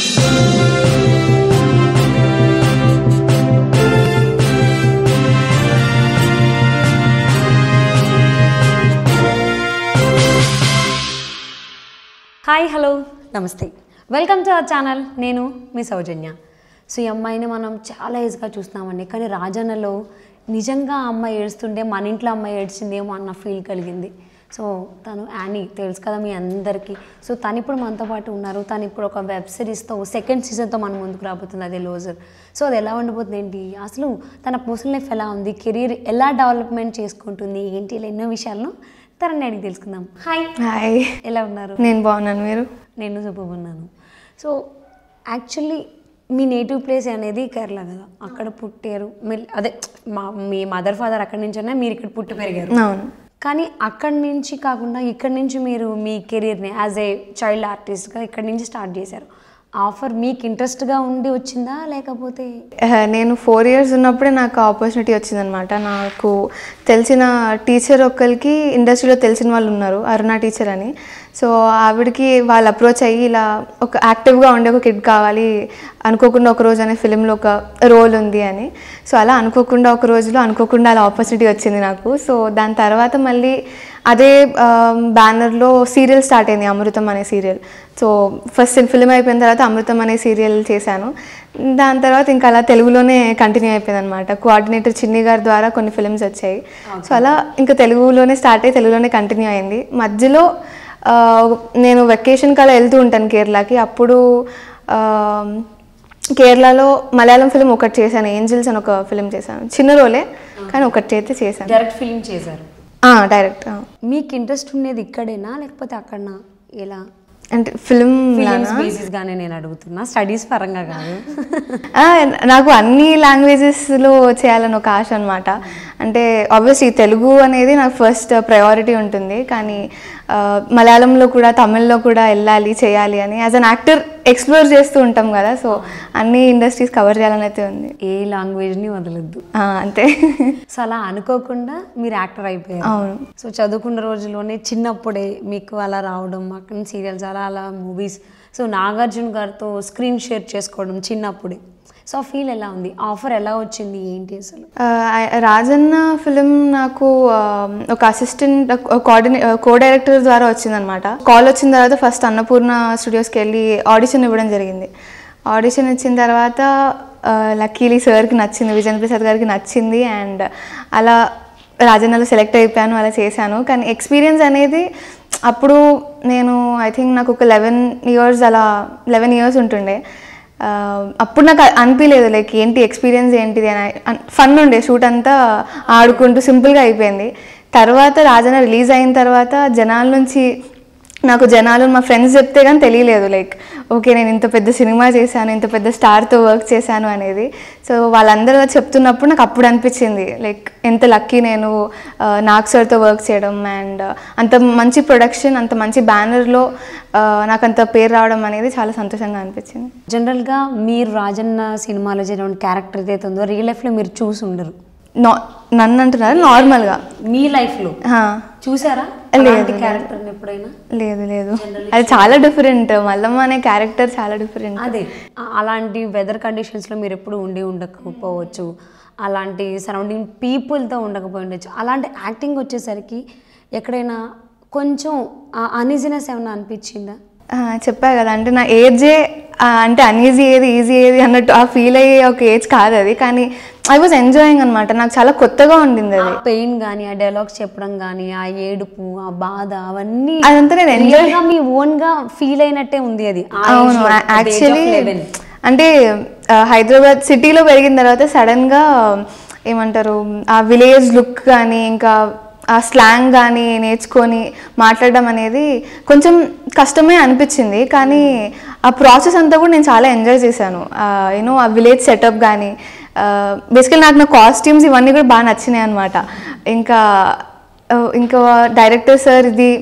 Hi hello నమస్తే welcome to our channel నేను మీ సౌజన్య సో ఈ అమ్మాయిని మనం చాలా ఏజ్గా చూస్తున్నామండి కానీ రాజన్నలో నిజంగా ఆ అమ్మాయి ఏడుస్తుంటే మన ఇంట్లో అమ్మాయి ఏడ్చిందేమో అన్న ఫీల్ కలిగింది సో తను యానీ తెలుసు కదా మీ అందరికీ సో తను ఇప్పుడు మనతో పాటు ఉన్నారు తను ఇప్పుడు ఒక వెబ్ సిరీస్తో సెకండ్ సీజన్తో మన ముందుకు రాబోతుంది అదే లోజర్ సో అది ఎలా ఉండబోతుంది ఏంటి అసలు తన పర్సనల్ లైఫ్ ఎలా ఉంది కెరీర్ ఎలా డెవలప్మెంట్ చేసుకుంటుంది ఏంటి ఇలా ఎన్నో విషయాలను తనని అడిగి తెలుసుకుందాం హాయ్ హాయ్ ఎలా ఉన్నారు నేను బాగున్నాను మీరు నేను చెప్పుకున్నాను సో యాక్చువల్లీ మీ నేటివ్ ప్లేస్ అనేది కేరళ కదా అక్కడ పుట్టారు మీరు అదే మా మీ మదర్ ఫాదర్ అక్కడి నుంచైనా మీరు ఇక్కడ పుట్టి పెరిగారు అవును కానీ అక్కడి నుంచి కాకుండా ఇక్కడి నుంచి మీరు మీ కెరీర్ని యాజ్ ఏ చైల్డ్ ఆర్టిస్ట్గా ఇక్కడి నుంచి స్టార్ట్ చేశారు ఆఫర్ మీకు ఇంట్రెస్ట్గా ఉండి వచ్చిందా లేకపోతే ఆహ్, నేను ఫోర్ ఇయర్స్ ఉన్నప్పుడే నాకు ఆపర్చునిటీ వచ్చిందనమాట నాకు తెలిసిన టీచర్ ఒక్కరికి ఇండస్ట్రీలో తెలిసిన వాళ్ళు ఉన్నారు అరుణ టీచర్ అని సో ఆవిడకి వాళ్ళు అప్రోచ్ అయ్యి ఇలా ఒక యాక్టివ్గా ఉండే ఒక కిడ్ కావాలి అనుకోకుండా ఒక రోజు అనే ఫిలింలో ఒక రోల్ ఉంది అని సో అలా అనుకోకుండా ఒక రోజులో అనుకోకుండా అలా ఆపర్చునిటీ వచ్చింది నాకు సో దాని తర్వాత మళ్ళీ అదే బ్యానర్లో సీరియల్ స్టార్ట్ అయింది అమృతం అనే సీరియల్ సో ఫస్ట్ ఫిలిం అయిపోయిన తర్వాత అమృతం అనే సీరియల్ చేశాను దాని తర్వాత ఇంకా అలా తెలుగులోనే కంటిన్యూ అయిపోయింది అనమాట కోఆర్డినేటర్ చిన్ని గారి ద్వారా కొన్ని ఫిలిమ్స్ వచ్చాయి సో అలా ఇంకా తెలుగులోనే స్టార్ట్ అయ్యి తెలుగులోనే కంటిన్యూ అయింది మధ్యలో ఆ, నేను వెకేషన్కి అలా వెళ్తూ ఉంటాను కేరళకి అప్పుడు ఆ, కేరళలో మలయాళం ఫిలిం ఒకటి చేశాను ఏంజిల్స్ అని ఒక ఫిలిం చేశాను చిన్న రోలే కానీ ఒకటి అయితే చేశాను డైరెక్ట్ ఫిల్మ్ చేశారు డైరెక్ట్ మీకు ఇంట్రెస్ట్ ఉండేది ఇక్కడేనా లేకపోతే అక్కడనా ఎలా అంటే ఫిలిం ఫిలిమ్స్ బేసిస్గానే నేను అడుగుతున్నా స్టడీస్ పరంగా కాదు ఆ, నాకు అన్ని లాంగ్వేజెస్లో చేయాలని ఒక ఆశ అనమాట అంటే ఆబ్వియస్లీ తెలుగు అనేది నాకు ఫస్ట్ ప్రయారిటీ ఉంటుంది కానీ ఆ, మలయాళంలో కూడా తమిళ్లో కూడా వెళ్ళాలి చేయాలి అని యాజ్ అన్ యాక్టర్ ఎక్స్ప్లోర్ చేస్తూ ఉంటాం కదా సో అన్ని ఇండస్ట్రీస్ కవర్ చేయాలని అయితే ఉంది ఏ లాంగ్వేజ్ని వదలొద్దు ఆ, అంతే సో అలా అనుకోకుండా మీరు యాక్టర్ అయిపోయారు అవును సో చదువుకున్న రోజుల్లోనే చిన్నప్పుడే మీకు అలా రావడం అక్కడ నుంచి సీరియల్స్ అలా అలా మూవీస్ సో నాగార్జున గారితో స్క్రీన్ షేర్ చేసుకోవడం చిన్నప్పుడే సో ఫీల్ ఎలా ఉంది ఆఫర్ ఎలా వచ్చింది ఏంటి అసలు ఆ, రాజన్న ఫిలిం నాకు ఆ, ఒక అసిస్టెంట్ కోఆర్డినే కో డైరెక్టర్ ద్వారా వచ్చిందనమాట కాల్ వచ్చిన తర్వాత ఫస్ట్ అన్నపూర్ణ స్టూడియోస్కి వెళ్ళి ఆడిషన్ ఇవ్వడం జరిగింది ఆడిషన్ ఇచ్చిన తర్వాత లక్కీలీ సార్కి నచ్చింది విజయన్ ప్రసాద్ గారికి నచ్చింది అండ్ అలా రాజన్నలో సెలెక్ట్ అయిపోయాను అలా చేశాను కానీ ఎక్స్పీరియన్స్ అనేది అప్పుడు నేను ఐ థింక్ నాకు ఒక లెవెన్ ఇయర్స్ అలా లెవెన్ ఇయర్స్ ఉంటుండే ఆ, అప్పుడు నాకు అనిపించలేదు లైక్ ఏంటి ఎక్స్పీరియన్స్ ఏంటిది అని ఫన్ ఉండే షూట్ అంతా ఆడుకుంటూ సింపుల్గా అయిపోయింది తర్వాత రాజన్న రిలీజ్ అయిన తర్వాత జనాల నుంచి నాకు జనాలు మా ఫ్రెండ్స్ చెప్తే కానీ తెలియలేదు లైక్ ఓకే నేను ఇంత పెద్ద సినిమా చేశాను ఇంత పెద్ద స్టార్తో వర్క్ చేశాను అనేది సో వాళ్ళందరూ అలా చెప్తున్నప్పుడు నాకు అప్పుడు అనిపించింది లైక్ ఎంత లక్కీ నేను ఆ, నాగ్ సార్తో వర్క్ చేయడం అండ్ అంత మంచి ప్రొడక్షన్ అంత మంచి బ్యానర్లో నాకు అంత పేరు రావడం అనేది చాలా సంతోషంగా అనిపించింది జనరల్గా మీరు రాజన్న సినిమాలో చేసిన క్యారెక్టర్ ఏదైతే ఉందో రియల్ లైఫ్లో మీరు చూసి ఉండరు నా నన్ను అంటున్నారు నార్మల్గా మీ లైఫ్లో చూసారా లేదు, అలాంటి క్యారెక్టర్ని ఎప్పుడైనా లేదు లేదు అది చాలా డిఫరెంట్ మల్లమ్మ అనే క్యారెక్టర్ చాలా డిఫరెంట్ అదే ఆ- అలాంటి వెదర్ కండిషన్స్లో మీరు ఎప్పుడు ఉండి ఉండకపోవచ్చు అలాంటి సరౌండింగ్ పీపుల్తో ఉండకపోయి ఉండొచ్చు అలాంటి యాక్టింగ్ వచ్చేసరికి ఎక్కడైనా కొంచెం అన్ఈజినెస్ ఏమైనా అనిపించిందా ఆ, చెప్పా కదా అంటే నా ఏజే ఆ, అంటే అన్ఈజీ ఏది ఈజీ ఏది అన్నట్టు ఆ ఫీల్ అయ్యే ఒక ఏజ్ కాదు అది కానీ ఐ వాజ్ ఎంజాయింగ్ అనమాట నాకు చాలా కొత్తగా ఉండింది అది పెయిన్ కానీ ఆ డైలాగ్స్ చెప్పడం కానీ ఆ ఏడుపు ఆ బాధ అవన్నీ అదంతా నేను ఎంజాయ్ రియల్గా మీ ఓన్ గా ఫీల్ అయినట్టే ఉంది అది ఆ age అవును లో, at the age of actually 11. అంటే ఆ, హైదరాబాద్ సిటీలో పెరిగిన తర్వాత సడన్గా ఏమంటారు ఆ విలేజ్ లుక్ కానీ ఇంకా ఆ స్లాంగ్ కానీ నేర్చుకొని మాట్లాడడం అనేది కొంచెం కష్టమే అనిపించింది కానీ ఆ ప్రాసెస్ అంతా కూడా నేను చాలా ఎంజాయ్ చేశాను యూనో ఆ విలేజ్ సెటప్ కానీ బేసికల్ నాకు నా కాస్ట్యూమ్స్ ఇవన్నీ కూడా బాగా నచ్చినాయి అనమాట ఇంకా ఆ, ఇంకా డైరెక్టర్ సార్ ఇది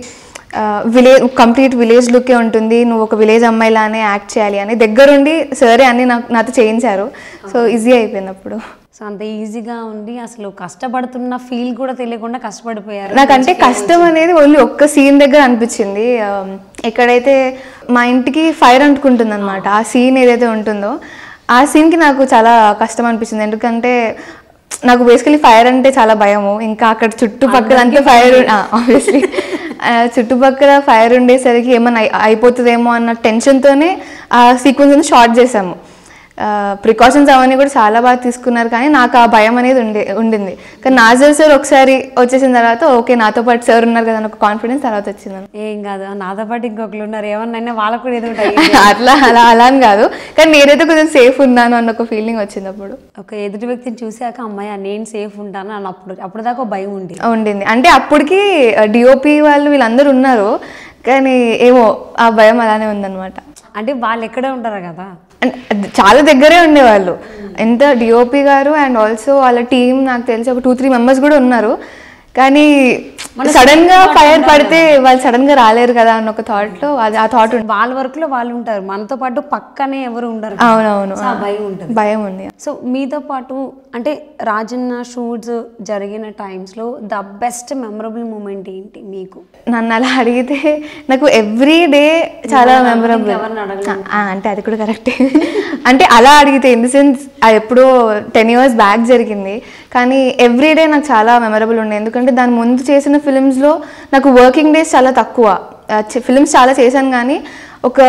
విలేజ్ కంప్లీట్ విలేజ్ లుకే ఉంటుంది నువ్వు ఒక విలేజ్ అమ్మాయిలానే యాక్ట్ చేయాలి అని దగ్గరుండి సరే అన్ని నాకు నాతో చేయించారు సో ఈజీ అయిపోయింది అప్పుడు సో అంత ఈజీగా ఉండి అసలు కష్టపడుతున్న ఫీల్ కూడా తెలియకుండా కష్టపడిపోయారు నాకంటే కష్టం అనేది ఓన్లీ ఒక్క సీన్ దగ్గర అనిపించింది ఆ, ఎక్కడైతే మా ఇంటికి ఫైర్ అంటుకుంటుంది అనమాట ఆ సీన్ ఏదైతే ఉంటుందో ఆ సీన్కి నాకు చాలా కష్టం అనిపించింది ఎందుకంటే నాకు బేసికలీ ఫైర్ అంటే చాలా భయము ఇంకా అక్కడ చుట్టుపక్కల అంతా ఫైర్ ఆబ్వియస్లీ చుట్టుపక్కల ఫైర్ ఉండేసరికి ఏమైనా అయి- అయిపోతుందేమో అన్న టెన్షన్తోనే ఆ సీక్వెన్స్ షార్ట్ చేసాము ప్రికాషన్స్ అవన్నీ కూడా చాలా బాగా తీసుకున్నారు కానీ నాకు ఆ భయం అనేది ఉండే ఉండింది కానీ నాజర్ సార్ ఒకసారి వచ్చేసిన తర్వాత ఓకే నాతో పాటు సార్ ఉన్నారు కదా అని ఒక కాన్ఫిడెన్స్ తర్వాత వచ్చింది ఏం కాదు నాతో పాటు ఇంకొకరు ఉన్నారు ఏమన్నా వాళ్ళకు కూడా ఏదో ఒకటి అయ్యింది. అట్లా అలా అలా అని కాదు కానీ నేనైతే కొంచెం సేఫ్ ఉన్నాను అన్న ఒక ఫీలింగ్ వచ్చింది అప్పుడు ఒక ఎదుటి వ్యక్తిని చూసాక అమ్మాయి నేను సేఫ్ ఉంటాను అని అప్పుడు అప్పుడు దాకా ఒక భయం ఉంది ఉండింది అంటే అప్పటికి డిఓపి వాళ్ళు వీళ్ళందరూ ఉన్నారు కానీ ఏమో ఆ భయం అలానే ఉందన్నమాట అంటే వాళ్ళు ఎక్కడే ఉంటారు కదా అంటే అది చాలా దగ్గరే ఉండేవాళ్ళు ఎంత డిఓపి గారు అండ్ ఆల్సో వాళ్ళ టీం నాకు తెలిసి ఒక టూ త్రీ మెంబర్స్ కూడా ఉన్నారు కానీ సడన్ గా ఫైర్ పడితే వాళ్ళు సడన్ గా రాలేరు కదా అన్న ఒక థాట్ లో అది ఆ థాట్ వాళ్ళ వర్క్ లో వాళ్ళు ఉంటారు మనతో పాటు పక్కనే ఎవరు ఉండరు కదా. అవునవును సో ఆ భయం ఉంటుంది భయం ఉంది సో మీతో పాటు అంటే రాజన్న షూట్స్ జరిగిన టైమ్స్లో ద బెస్ట్ మెమరబుల్ మూమెంట్ ఏంటి మీకు నన్ను అలా అడిగితే నాకు ఎవ్రీ డే చాలా మెమరబుల్ ఎవరిని అడగలేదు అంటే అది కూడా కరెక్టే అంటే అలా అడిగితే ఇన్ ది సెన్స్ అది ఎప్పుడో టెన్ ఇయర్స్ బ్యాక్ జరిగింది కానీ ఎవ్రీ డే నాకు చాలా మెమరబుల్ ఉండే ఎందుకంటే దాని ముందు చేసిన ఫిలిమ్స్లో నాకు వర్కింగ్ డేస్ చాలా తక్కువ ఫిలిమ్స్ చాలా చేశాను కానీ ఒక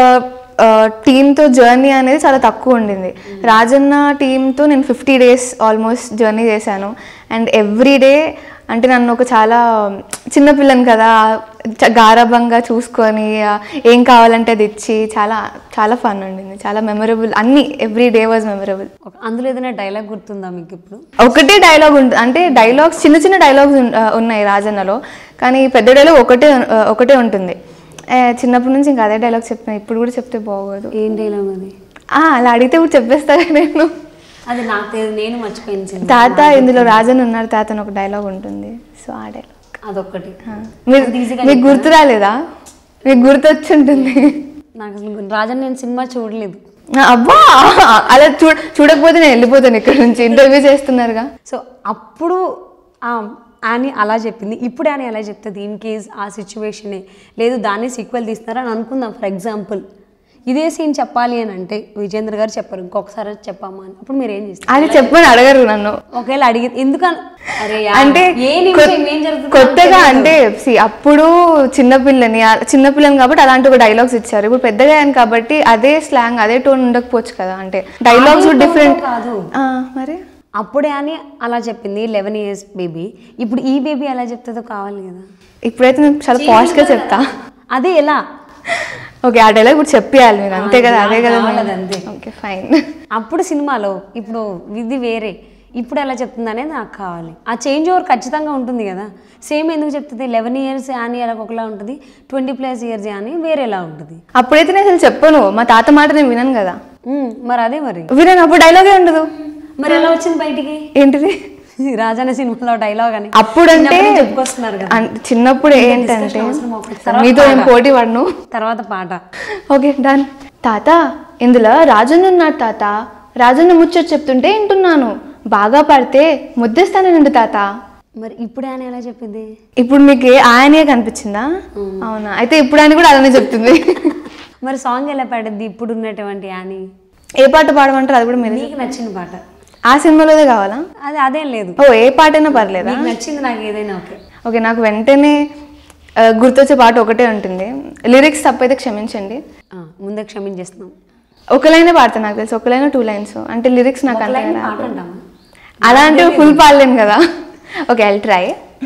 టీమ్తో జర్నీ అనేది చాలా తక్కువ ఉండింది రాజన్న టీంతో నేను ఫిఫ్టీ డేస్ ఆల్మోస్ట్ జర్నీ చేశాను అండ్ ఎవ్రీ డే అంటే నన్ను ఒక చాలా చిన్న పిల్లని కదా చ- గారాబంగా చూసుకొని ఆ, ఏం కావాలంటే అది ఇచ్చి చాలా చాలా ఫన్ ఉండింది చాలా మెమరబుల్ అన్ని ఎవ్రీ డే వాజ్ మెమరబుల్ ఒక అందులో ఏదైనా డైలాగ్ గుర్తుందా మీకు ఇప్పుడు ఒకటే డైలాగ్ ఉంటుంది అంటే డైలాగ్స్ చిన్న చిన్న డైలాగ్స్ ఉన్నాయి రాజన్నలో కానీ పెద్ద డైలాగ్ ఒకటే ఆ, ఒకటే ఉంటుంది ఏ, చిన్నప్పటి నుంచి ఇంకా అదే డైలాగ్ చెప్తున్నా ఇప్పుడు కూడా చెప్తే బాగోదు ఏం డైలాగ్ అది ఆ, అలా అడిగితే కూడా చెప్పేస్తాగా నేను అది నాకు తెలియదు నేను మర్చిపోయిన సినిమా తాత ఇందులో రాజన్ ఉన్నారు తాత అని ఒక డైలాగ్ ఉంటుంది సో ఆ డైలాగ్ అదొక్కటి మీరు అంత easy గా మీకు గుర్తు రాలేదా మీకు గుర్తు వచ్చి ఉంటుంది నాకు అసలు రాజన్ నేను సినిమా చూడలేదు ఆ, అబ్బా అలా చూడ చూడకపోతే నేను వెళ్ళిపోతాను ఇక్కడ నుంచి ఇంటర్వ్యూ చేస్తున్నారుగా సో అప్పుడు ఆ అని అలా చెప్పింది ఇప్పుడు అని అలా చెప్తుంది ఇన్ కేస్ ఆ సిచ్యువేషనే లేదు దాన్ని సీక్వెల్ తీస్తున్నారా అని అనుకుందాం ఫర్ ఎగ్జాంపుల్ ఇదే సీన్ చెప్పాలి అని అంటే విజేంద్ర గారు చెప్పారు ఇంకొకసారి చెప్పామా అని అప్పుడు మీరు ఏం చేస్తారు అది చెప్పని అడగరు నన్ను ఒకవేళ అడిగి ఎందుకని అరే యా, అంటే ఏ కొ- నిమిషం ఏం జరుగుతుందో కొత్తగా అంటే see, అప్పుడు చిన్నపిల్లని ఆ- చిన్నపిల్లని కాబట్టి అలాంటి ఒక డైలాగ్స్ ఇచ్చారు ఇప్పుడు పెద్దగా అయ్యాను కాబట్టి అదే స్లాంగ్ అదే టోన్ ఉండకపోవచ్చు కదా అంటే డైలాగ్స్ అదే tone డిఫరెంట్ తో కాదు మరి అప్పుడే అని అలా చెప్పింది లెవెన్ ఇయర్స్ బేబీ ఇప్పుడు ఈ బేబీ ఎలా చెప్తుందో కావాలి కదా ఇప్పుడైతే నేను చాలా పాష్గా చెప్తా అదే ఎలా ఓకే ఆ డైలాగ్ ఇప్పుడు చెప్పేయాలి మీరు అంతే కదా అదే కదా కావాలి అది అంతే. ఓకే ఫైన్ అప్పుడు సినిమాలో ఇప్పుడు ఇది వేరే ఇప్పుడు ఎలా చెప్తుంది అనేది నాకు కావాలి ఆ చేంజ్ ఓవర్ ఖచ్చితంగా ఉంటుంది కదా సేమ్ ఎందుకు చెప్తుంది లెవెన్ ఇయర్స్ అని అలా ఒకలా ఉంటుంది ట్వంటీ ప్లస్ ఇయర్స్ అని వేరేలా ఉంటుంది అప్పుడైతే నేను అసలు చెప్పను మా తాత మాట నేను వినను కదా ఉమ్, మరి అదే మరి వినను అప్పుడు డైలాగే ఉండదు మరి ఎలా వచ్చింది బయటికి ఏంటిది రాజానే సినిమాలో డైలాగ్ అని అప్పుడంటే చిన్నప్పుడే చెప్పుకొస్తున్నారు కదా అన్- చిన్నప్పుడు ఏంటంటే అవసరం ఒకటి. మీతో నేను పోటీ పడను తర్వాత పాట ఓకే డన్ తాత ఇందులో రాజన్న ఉన్నాడు తాత రాజన్న ముచ్చట చెప్తుంటే వింటున్నాను బాగా పడితే ముద్దేస్తానండి తాత మరి ఇప్పుడే అని ఎలా చెప్పింది ఇప్పుడు మీకు ఏ ఆయనే కనిపించిందా అవునా అయితే ఇప్పుడు ఆయన కూడా అలానే చెప్తుంది మరి సాంగ్ ఎలా పాడింది ఇప్పుడు ఉన్నటువంటి అని ఏ పాట పాడమంటారు అది కూడా మీరు నీకు నచ్చిన పాట ఆ సినిమాలోదే కావాలా అది అదేం లేదు ఓ ఏ పాటైనా పర్లేదా నీకు నచ్చింది నాకు ఏదైనా ఓకే ఓకే నాకు వెంటనే ఆ, గుర్తొచ్చే పాట ఒకటే ఉంటుంది లిరిక్స్ తప్పైతే క్షమించండి ఆ, ముందే క్షమించేస్తున్నాం ఒక లైనే పాడతాను నాకు తెలిసి ఒక లైన్ టూ లైన్స్ అంటే లిరిక్స్ నాకు ఒక అంతే లైన్ పాట అంటామా అలా అంటే ఫుల్ పాడలేను కదా ఓకే ఐ ట్రై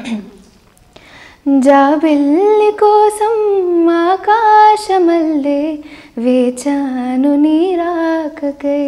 జాబిల్లి కోసం ఆకాశమల్లే వేచాను నీ రాకకై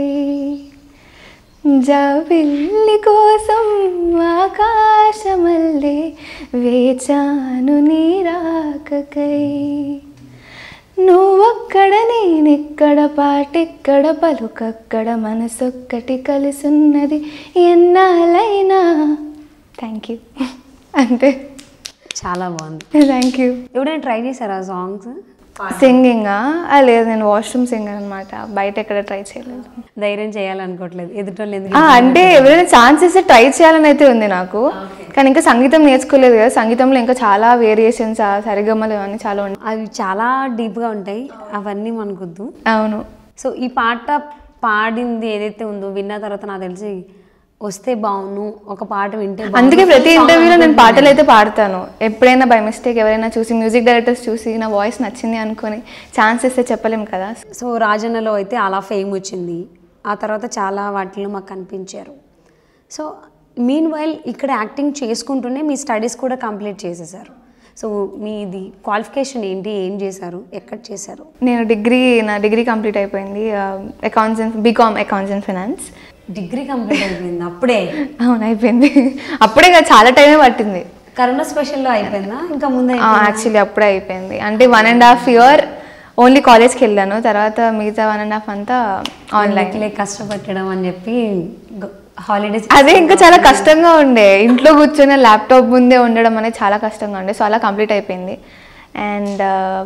జాబిల్లి కోసం ఆకాశమల్లే వేచాను నీ రాకకై నువ్వక్కడ నేనెక్కడ పాటెక్కడ పలుకక్కడ మనసొక్కటి కలిసున్నది ఎన్నాళ్ళైనా థ్యాంక్ యూ అంతే చాలా బాగుంది థ్యాంక్ యూ ఎప్పుడైనా ట్రై చేశారా సాంగ్స్ సింగింగా లేదు నేను వాష్రూమ్ సింగర్ అనమాట బయట ఎక్కడ ట్రై చేయలేదు ధైర్యం చేయాలనుకోవట్లేదు ఎదుటోళ్ళు ఎందుకు ఆ, అంటే ఎవరైనా ఛాన్స్ ఇస్తే ట్రై చేయాలని అయితే ఉంది నాకు కానీ ఇంకా సంగీతం నేర్చుకోలేదు కదా సంగీతంలో ఇంకా చాలా వేరియేషన్స్ సరిగమ్మలు ఇవన్నీ చాలా ఉన్నాయి అవి చాలా డీప్గా ఉంటాయి అవన్నీ మనకొద్దు అవును సో ఈ పాట పాడింది ఏదైతే ఉందో విన్న తర్వాత నాకు తెలిసి వస్తే బాగును ఒక పాట వింటే బాగుండు. అందుకే ప్రతి ఇంటర్వ్యూలో నేను పాటలు అయితే పాడతాను ఎప్పుడైనా బై మిస్టేక్ ఎవరైనా చూసి మ్యూజిక్ డైరెక్టర్స్ చూసి నా వాయిస్ నచ్చింది అనుకొని ఛాన్స్ ఇస్తే చెప్పలేం కదా సో రాజన్నలో అయితే అలా ఫేమ్ వచ్చింది ఆ తర్వాత చాలా వాటిలో మాకు కనిపించారు సో మీన్ వైల్ ఇక్కడ యాక్టింగ్ చేసుకుంటూనే మీ స్టడీస్ కూడా కంప్లీట్ చేసేసారు సో మీది క్వాలిఫికేషన్ ఏంటి ఏం చేశారు ఎక్కడ చేశారు నేను డిగ్రీ నా డిగ్రీ కంప్లీట్ అయిపోయింది accounts and BCom accounts and finance degree complete అయిపోయింది అప్పుడే అవును అయిపోయింది అప్పుడే కాదు చాలా టైమే పట్టింది కరోనా స్పెషల్లో అయిపోయిందా ఇంకా ముందే యాక్చువల్లీ అప్పుడే అయిపోయింది అంటే one and half year only కాలేజ్కి వెళ్ళాను తర్వాత మిగతా వన్ అండ్ హాఫ్ అంతా ఆన్లైన్ ఆన్లైన్ కష్టపెట్టడం అని చెప్పి హాలిడేస్ అదే ఇంకా చాలా కష్టంగా ఉండే ఇంట్లో కూర్చొని ల్యాప్టాప్ ముందే ఉండడం అనేది చాలా కష్టంగా ఉండే సో అలా కంప్లీట్ అయిపోయింది అండ్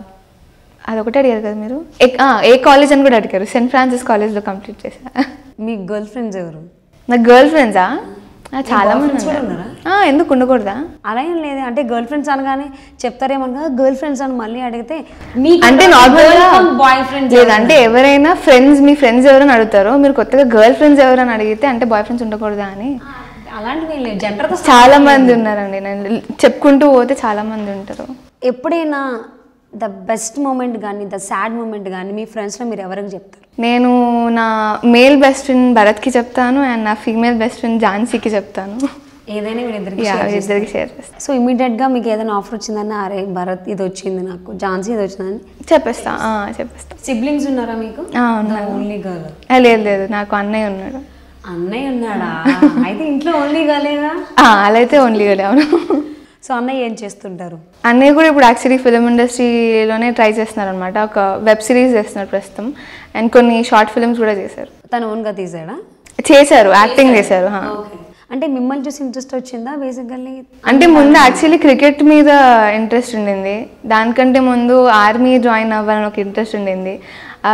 అదొకటే అడిగారు కదా మీరు ఏ- ఆ, ఏ కాలేజ్ అని కూడా అడిగారు సెయింట్ ఫ్రాన్సిస్ కాలేజ్లో కంప్లీట్ చేశా మీ గర్ల్ ఫ్రెండ్స్ ఎవరు నా గర్ల్ ఫ్రెండ్సా చాలా మంది boyfriends కూడా ఉన్నారు. ఉన్నారా? ఆ, ఎందుకు ఉండకూడదా అలా ఏం లేదు అంటే గర్ల్ ఫ్రెండ్స్ అనగానే చెప్తారేమో గర్ల్ ఫ్రెండ్స్ అని మళ్ళీ అడిగితే మీ అంటే నార్మల్గా బాయ్ ఫ్రెండ్స్ లేదు అంటే ఎవరైనా ఫ్రెండ్స్ మీ ఫ్రెండ్స్ ఎవరైనా అడుగుతారో మీరు కొత్తగా గర్ల్ ఫ్రెండ్స్ ఎవరైనా అడిగితే అంటే బాయ్ ఫ్రెండ్స్ ఉండకూడదా అని అలాంటివి ఏం లేదు జంటర్తో చాలా మంది ఉన్నారండి నేను చెప్పుకుంటూ పోతే చాలా మంది ఉంటారు ఎప్పుడైనా ద బెస్ట్ మూమెంట్ కానీ ద సాడ్ మూమెంట్ కానీ మీ ఫ్రెండ్స్లో మీరు ఎవరికి చెప్తారు నేను నా మేల్ బెస్ట్ ఫ్రెండ్ భరత్కి చెప్తాను అండ్ నా ఫీమేల్ బెస్ట్ ఫ్రెండ్ ఝాన్సీకి చెప్తాను ఏదైనా వీళ్ళిద్దరికి యా share చేస్తారు. ఇద్దరికి షేర్ చేస్తాను సో ఇమీడియట్గా మీకు ఏదైనా ఆఫర్ వచ్చిందని అరే భరత్ ఇది వచ్చింది నాకు ఝాన్సీ ఇది వచ్చిందని చెప్పేస్తా ఆ, చెప్పేస్తా సిబ్లింగ్స్ ఉన్నారా మీకు ఆ, ఉన్నారు. ఓన్లీ గర్ల్ ఆ, లేదు లేదు నాకు అన్నయ్య ఉన్నాడు అన్నయ్య ఉన్నాడా అయితే ఇంట్లో ఓన్లీ గర్లేగా ఆ, అలా అయితే ఓన్లీ అవును సో అన్నయ్య ఏం చేస్తుంటారు అన్నయ్య కూడా ఇప్పుడు యాక్చువల్లీ ఫిలిం ఇండస్ట్రీలోనే ట్రై చేస్తున్నారు అనమాట ఒక వెబ్ సిరీస్ చేస్తున్నారు ప్రస్తుతం అండ్ కొన్ని షార్ట్ ఫిల్మ్స్ కూడా చేశారు తను ఓన్గా తీసాడా చేశారు యాక్టింగ్ చేశారు హా. అంటే మిమ్మల్ని చూసి ఇంట్రెస్ట్ వచ్చిందా బేసికల్లీ అంటే ముందు యాక్చువల్లీ క్రికెట్ మీద ఇంట్రెస్ట్ ఉండింది దానికంటే ముందు ఆర్మీ జాయిన్ అవ్వాలని ఒక ఇంట్రెస్ట్ ఉండింది ఆ,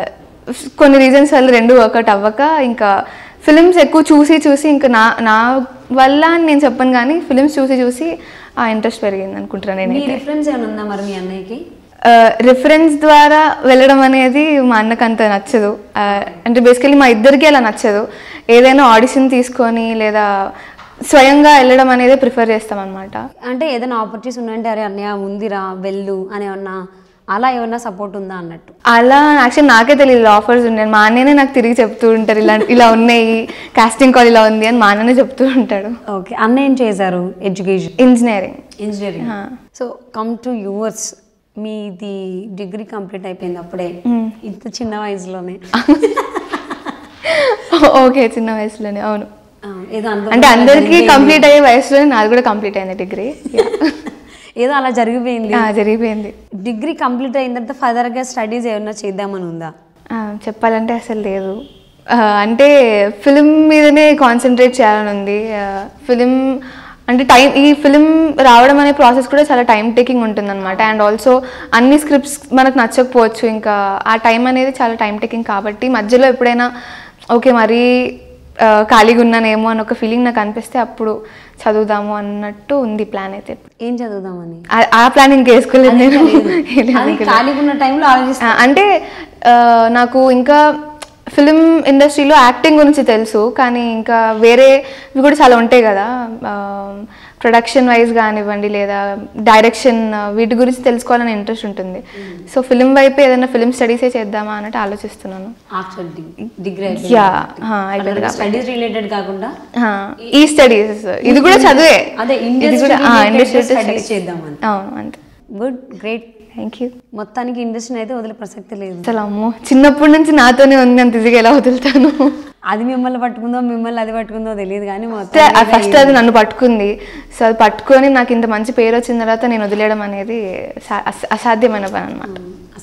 కొన్ని రీజన్స్ వల్ల రెండు వర్కౌట్ అవ్వక ఇంకా ఫిలిమ్స్ ఎక్కువ చూసి చూసి ఇంకా నా నా వల్ల అని నేను చెప్పను కానీ ఫిలిమ్స్ చూసి చూసి ఆ ఇంట్రెస్ట్ పెరిగింది అనుకుంటున్నాను నేను మీ రిఫరెన్స్ ఏమైనా ఉందా మరి మీ అన్నయ్యకి రిఫరెన్స్ ద్వారా వెళ్ళడం అనేది మా అన్నకు అంత నచ్చదు ఆ, అంటే బేసికలీ మా ఇద్దరికి అలా నచ్చదు ఏదైనా ఆడిషన్ తీసుకొని లేదా స్వయంగా వెళ్ళడం అనేది ప్రిఫర్ చేస్తాం అనమాట అంటే ఏదైనా ఆపర్చునిటీస్ ఉన్నాయంటే అరే అన్నయ్య ఉందిరా వెళ్ళు అని ఏమన్నా అలా ఏమన్నా సపోర్ట్ ఉందా అన్నట్టు అలా యాక్చువల్ నాకే తెలియదు ఆఫర్స్ ఉన్నాయి మా అన్ననే నాకు తిరిగి చెప్తూ ఉంటారు ఇలా ఇలా ఉన్నాయి కాస్టింగ్ కాల్ ఇలా ఉంది అని మా అన్ననే చెప్తూ ఉంటాడు ఓకే అన్న ఏం చేశారు education engineering engineering so come to yours మీది డిగ్రీ కంప్లీట్ అయిపోయింది అప్పుడే ఇంత చిన్న వయసులోనే ఓకే చిన్న వయసులోనే అవును ఆ, ఏదో అనుభవం అంటే అందరికీ కంప్లీట్ అయ్యే వయసులోనే నాది కూడా కంప్లీట్ అయింది డిగ్రీ ఏదో అలా జరిగిపోయింది జరిగిపోయింది డిగ్రీ కంప్లీట్ అయిన తర్వాత ఫర్దర్గా స్టడీస్ ఏమన్నా చేద్దామని ఉందా ఆ, చెప్పాలంటే అసలు లేదు ఆ, అంటే ఫిలిం మీదనే కాన్సన్ట్రేట్ చేయాలని ఉంది ఫిలిం అంటే టైం ఈ ఫిలిం రావడం అనే ప్రాసెస్ కూడా చాలా టైం టేకింగ్ ఉంటుందన్నమాట అండ్ ఆల్సో అన్ని స్క్రిప్ట్స్ మనకు నచ్చకపోవచ్చు ఇంకా ఆ టైం అనేది చాలా టైం టేకింగ్ కాబట్టి మధ్యలో ఎప్పుడైనా ఓకే మరీ ఆ, ఖాళీగా ఉన్నానేమో అని ఒక ఫీలింగ్ నాకు అనిపిస్తే అప్పుడు చదువుదాము అన్నట్టు ఉంది ప్లాన్ అయితే ఏం చదువుదామని ఆ- ఆ ప్లాన్ ఇంకా వేసుకోలేదు నేను అది ఖాళీగా ఉన్న టైంలో ఆలోచిస్తా ఆ, అంటే ఆ, నాకు ఇంకా ఫిలిం ఇండస్ట్రీలో యాక్టింగ్ గురించి తెలుసు కానీ ఇంకా వేరే ఇవి కూడా చాలా ఉంటాయి కదా ప్రొడక్షన్ వైజ్ కానివ్వండి లేదా డైరెక్షన్ వీటి గురించి తెలుసుకోవాలని ఇంట్రెస్ట్ ఉంటుంది సో ఫిలిం వైపు ఏదైనా ఫిలిం స్టడీసే చేద్దామా అన్నట్టు ఆలోచిస్తున్నాను ఆఫ్టర్ డిగ్రీ యా అయిపోయింది కాబట్టి స్టడీస్ రిలేటెడ్ కాకుండా ఆ, ఈ స్టడీస్ ఇది కూడా చదువే అదే ఇది కూడా ఇండస్ట్రీ ఇండస్ట్రీ స్టడీస్ చేద్దామని అవును అంతే గుడ్ గ్రేట్ థ్యాంక్ యూ మొత్తానికి ఇండస్ట్రీని అయితే వదిలే ప్రసక్తి లేదు అసలు అమ్మో చిన్నప్పటి నుంచి నాతోనే ఉంది అంత ఈజీగా ఎలా వదులుతాను అది మిమ్మల్ని పట్టుకుందో మిమ్మల్ని అది పట్టుకుందో తెలియదు కానీ మొత్తం ఫస్ట్ అది నన్ను పట్టుకుంది సో అది పట్టుకొని నాకు ఇంత మంచి పేరు వచ్చిన తర్వాత నేను వదిలేయడం అనేది సా- అస- అసాధ్యమైన పని అనమాట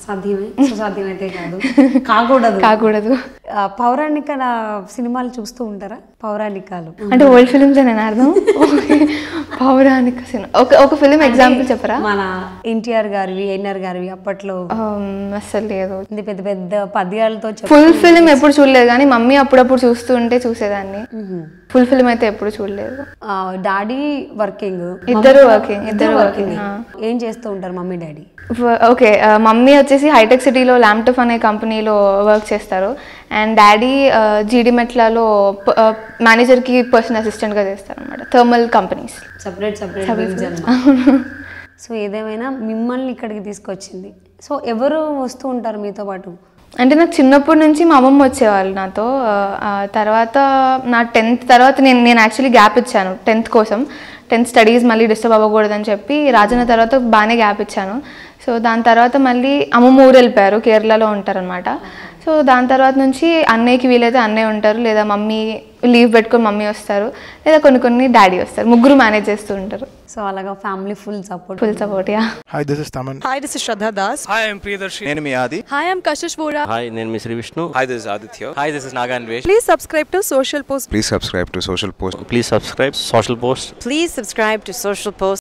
సాధ్యమే సుసాధ్యమైతే కాదు కాకూడదు కాకూడదు ఆ, పౌరాణిక సినిమాలు చూస్తూ ఉంటారా పౌరాణికాలు అంటే ఓల్డ్ ఫిలిమ్స్ నేను అర్థం ఓకే. పౌరాణిక సినిమా ఒక ఒక ఫిలిం ఎగ్జాంపుల్ చెప్పరా మన ఎన్టీఆర్ గారివి ఎన్ఆర్ గారివి అప్పట్లో Um, అస్సలు లేదు ఇది పెద్ద పెద్ద పద్యాలతో చెప్ప ఫుల్ ఫిలిం ఎప్పుడు చూడలేదు కానీ మమ్మీ అప్పుడప్పుడు చూస్తూ ఉంటే చూసేదాన్ని ఫుల్ ఫిలిం అయితే ఎప్పుడు చూడలేదు డాడీ వర్కింగ్ ఇద్దరు వర్కింగ్ ఇద్దరు వర్కింగ్ ఏం చేస్తూ ఉంటారు మమ్మీ డాడీ ఓకే మమ్మీ వచ్చేసి హైటెక్ సిటీలో ల్యామ్టఫ్ అనే కంపెనీలో వర్క్ చేస్తారు అండ్ డాడీ జీడి మెట్లలో మేనేజర్కి పర్సనల్ అసిస్టెంట్గా చేస్తారు అనమాట thermal companies separate separate so ఏదేమైనా మిమ్మల్ని ఇక్కడికి తీసుకొచ్చింది సో ఎవరు వస్తూ ఉంటారు మీతో పాటు అంటే నాకు చిన్నప్పటి నుంచి మా అమ్మమ్మ వచ్చేవాళ్ళు నాతో ఆ, ఆ తర్వాత నా టెన్త్ తర్వాత నేను నేను యాక్చువల్లీ గ్యాప్ ఇచ్చాను టెన్త్ కోసం టెన్త్ స్టడీస్ మళ్ళీ డిస్టర్బ్ అవ్వకూడదని చెప్పి రాజన్న తర్వాత బాగానే గ్యాప్ ఇచ్చాను సో దాని తర్వాత మళ్ళీ అమ్మమ్మ ఊరు వెళ్ళిపోయారు కేరళలో ఉంటారనమాట సో దాని తర్వాత నుంచి అన్నయ్యకి వీలైతే అన్నయ్య ఉంటారు లేదా మమ్మీ లీవ్ పెట్టుకొని మమ్మీ వస్తారు లేదా కొన్ని కొన్ని డాడీ వస్తారు ముగ్గురు మేనేజ్ చేస్తూ ఉంటారు సో అలాగా family full support full support yeah Hi, this is Taman. Hi, this is Shraddha Das. Hi, I'm Priyadarshi. నేను మీ ఆది Hi, I'm Kashish Vora. Hi నేను మీ Sri Vishnu Hi, this is Aditya. Hi this is నాగాన్ వేష్ Please subscribe to Social Post. Please subscribe to Social Post please subscribe Social Post Please subscribe to Social Post.